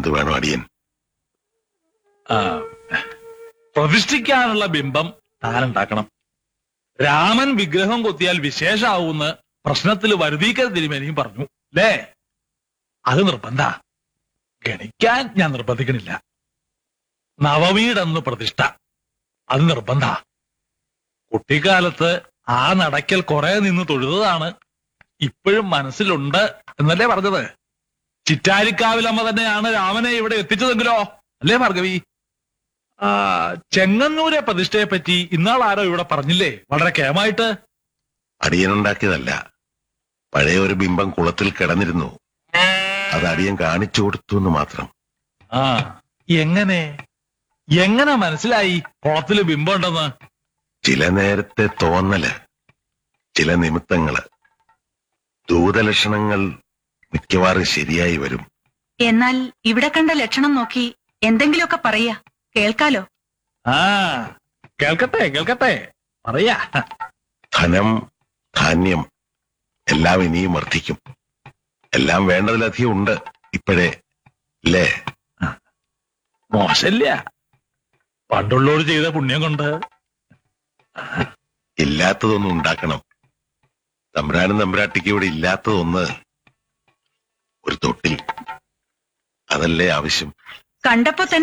എന്ത് വേണം അടിയൻ ആ, പ്രതിഷ്ഠിക്കാനുള്ള ബിംബം താനുണ്ടാക്കണം രാമൻ വിഗ്രഹം കൊത്തിയാൽ വിശേഷാവൂന്ന് പ്രശ്നത്തിൽ വരുതീക്കൽ തിരുമേനിയും പറഞ്ഞു അല്ലേ അത് നിർബന്ധ ഗണിക്കാൻ ഞാൻ നിർബന്ധിക്കണില്ല നവമീടന്ന് പ്രതിഷ്ഠ അത് നിർബന്ധ കുട്ടിക്കാലത്ത് ആ നടക്കൽ കുറെ നിന്ന് തൊഴുതതാണ് ഇപ്പോഴും മനസ്സിലുണ്ട് എന്നല്ലേ പറഞ്ഞത് ചിറ്റാരിക്കാവിലമ്മ തന്നെയാണ് രാമനെ ഇവിടെ എത്തിച്ചതെങ്കിലോ അല്ലേ ഭാർഗവി ആ ചെങ്ങന്നൂരെ പ്രതിഷ്ഠയെ പറ്റി ഇന്നാൾ ആരോ ഇവിടെ പറഞ്ഞില്ലേ വളരെ കേമായിട്ട് അടിയനുണ്ടാക്കിയതല്ല പഴയ ഒരു ബിംബം കുളത്തിൽ കിടന്നിരുന്നു അത് അടിയൻ കാണിച്ചു കൊടുത്തു എന്ന് മാത്രം ആ എങ്ങനെ എങ്ങനെ മനസ്സിലായി കുളത്തില് ബിംബം ഉണ്ടെന്ന് ചില നേരത്തെ തോന്നല് ചില നിമിത്തങ്ങള് ദൂതലക്ഷണങ്ങൾ മിക്കവാറും ശരിയായി വരും എന്നാൽ ഇവിടെ കണ്ട ലക്ഷണം നോക്കി എന്തെങ്കിലുമൊക്കെ പറയാ കേൾക്കാലോ ആ കേൾക്കട്ടെ കേൾക്കട്ടെ പറയാ ധനം ധാന്യം എല്ലാം ഇനിയും വർദ്ധിക്കും എല്ലാം വേണ്ടതിലധികം ഉണ്ട് ഇപ്പോഴേ അല്ലേ മോശമില്ല പണ്ടുള്ളോട് ചെയ്ത പുണ്യം കൊണ്ട് ഇല്ലാത്തതൊന്നും ഉണ്ടാക്കണം തമ്പുരാനും തമ്പുരാട്ടിക്ക് ഇവിടെ ഇല്ലാത്തതൊന്ന് ഒരു തൊട്ടിൽ അതല്ലേ ആവശ്യം കണ്ടപ്പോ തന്നെ